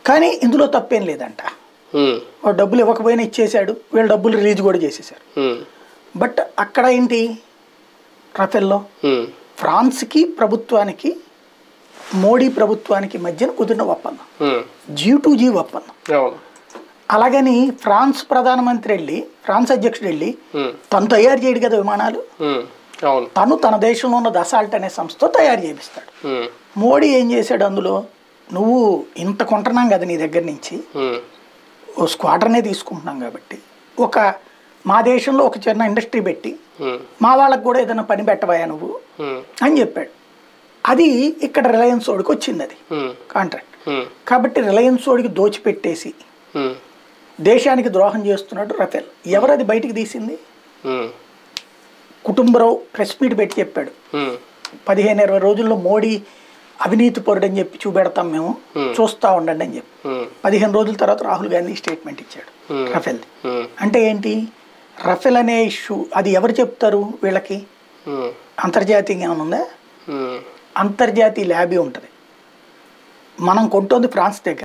కానీ ఇందులో తప్పేం లేదంట ఉమ్, వాడు డబ్బులు ఇవ్వకపోయినా ఇచ్చేశాడు వీళ్ళు డబ్బులు రిలీజ్ కూడా చేసేశారు ఉమ్, బట్ అక్కడ ఏంటి రఫెల్లో ఉమ్, ఫ్రాన్స్కి ప్రభుత్వానికి మోడీ ప్రభుత్వానికి మధ్యన కుదిరిన ఒప్పందం ఉమ్, జీ టు జీ ఒప్పందం అవును అలాగని ఫ్రాన్స్ ప్రధానమంత్రి వెళ్ళి ఫ్రాన్స్ అధ్యక్షుడు వెళ్ళి ఉమ్, తను తయారు చేయడు కదా విమానాలు ఉమ్, అవును తను తన దేశంలో ఉన్న దసాల్ట్ అనే సంస్థతో తయారు చేపిస్తాడు ఉమ్, మోడీ ఏం చేశాడు అందులో నువ్వు ఇంత కొంటున్నాం కదా నీ దగ్గర నుంచి ఉమ్, ఓ స్క్వాడ్రనే తీసుకుంటున్నాం కాబట్టి ఒక మా దేశంలో ఒక చిన్న ఇండస్ట్రీ పెట్టి ఉమ్, మా వాళ్ళకు కూడా ఏదైనా పని పెట్టవయా నువ్వు ఉమ్, అని చెప్పాడు అది ఇక్కడ రిలయన్స్ ఓడికి వచ్చింది అది ఉమ్, కాంట్రాక్ట్ ఉమ్, కాబట్టి రిలయన్స్ ఓడికి దోచిపెట్టేసి ఉమ్, దేశానికి ద్రోహం చేస్తున్నాడు రఫేల్ ఎవరు అది బయటికి తీసింది ఉమ్, కుటుంబరావు ప్రెస్ మీట్ పెట్టి చెప్పాడు ఉమ్, పదిహేను ఇరవై రోజుల్లో మోడీ అవినీతి పరుడని చెప్పి చూపెడతాం మేము చూస్తా ఉండండి అని చెప్పి ఉమ్, పదిహేను రోజుల తర్వాత రాహుల్ గాంధీ స్టేట్మెంట్ ఇచ్చాడు Hmm. రఫేల్ ఉమ్, అంటే ఏంటి రఫేల్ అనే ఇష్యూ అది ఎవరు చెప్తారు వీళ్ళకి ఉమ్, అంతర్జాతీయంగా ఏమైనా ఉందా ఉమ్, అంతర్జాతీయ ల్యాబీ ఉంటుంది మనం కొంటోంది ఫ్రాన్స్ దగ్గర